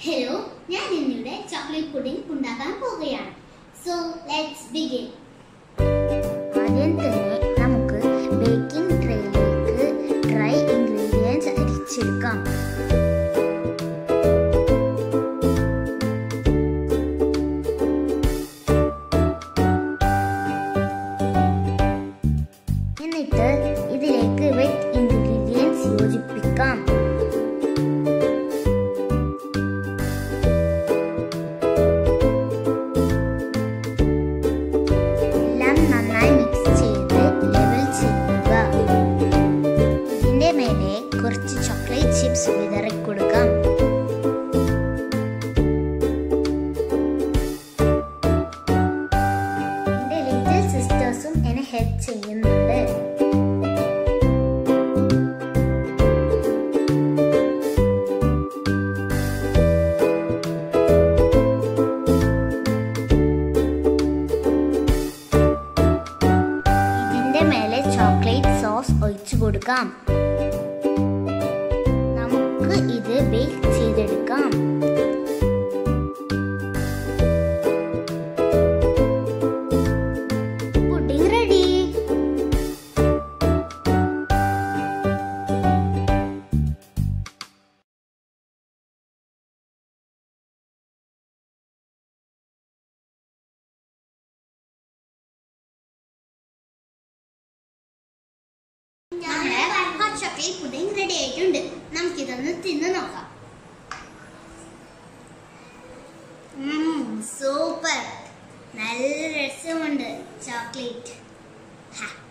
hello ഞാൻ ഇന്നിവിടെ chocolate pudding ഉണ്ടാക്കാൻ പോവുകയാണ് സോ ലെറ്റ്സ് ബിഗിൻ ആദ്യം തന്നെ നമുക്ക് ബേക്കിംഗ് ട്രേയിലേക്ക് ഡ്രൈ ഇൻഗ്രീഡിയൻസ് അരിച്ചെടുക്കാം എന്നിട്ട് ഇതിലേക്ക് വെറ്റ് ഇൻഗ്രീഡിയൻസ് യോജിപ്പിക്കാം എല്ലാം നന്നായി മിക്സ് ചെയ്ത് ലെവൽ ചെയ്യുക ഇതിന്റെ മേലെ കുറച്ച് ചോക്ലേറ്റ് ചിപ്സ് വിതറി കൊടുക്കാം എന്റെ ലിറ്റിൽ സിസ്റ്റേഴ്സും എന്നെ ഹെൽപ്പ് ചെയ്യുന്നുണ്ട് ഇതിന്റെ മേലെ ചോക്ലേറ്റ് സോസ് ഒഴിച്ചു കൊടുക്കാം നമുക്ക് ഇത് ബേക്ക് ചെയ്തെടുക്കാം പുഡിംഗ് റെഡി നമ്മുടെ ഹോട്ട് ചോക്ലേറ്റ് പുഡിംഗ് റെഡി ആയിട്ടുണ്ട് നമുക്കിതൊന്ന് തിന്ന് നോക്കാം സൂപ്പർ നല്ല രസമുണ്ട് ചോക്ലേറ്റ്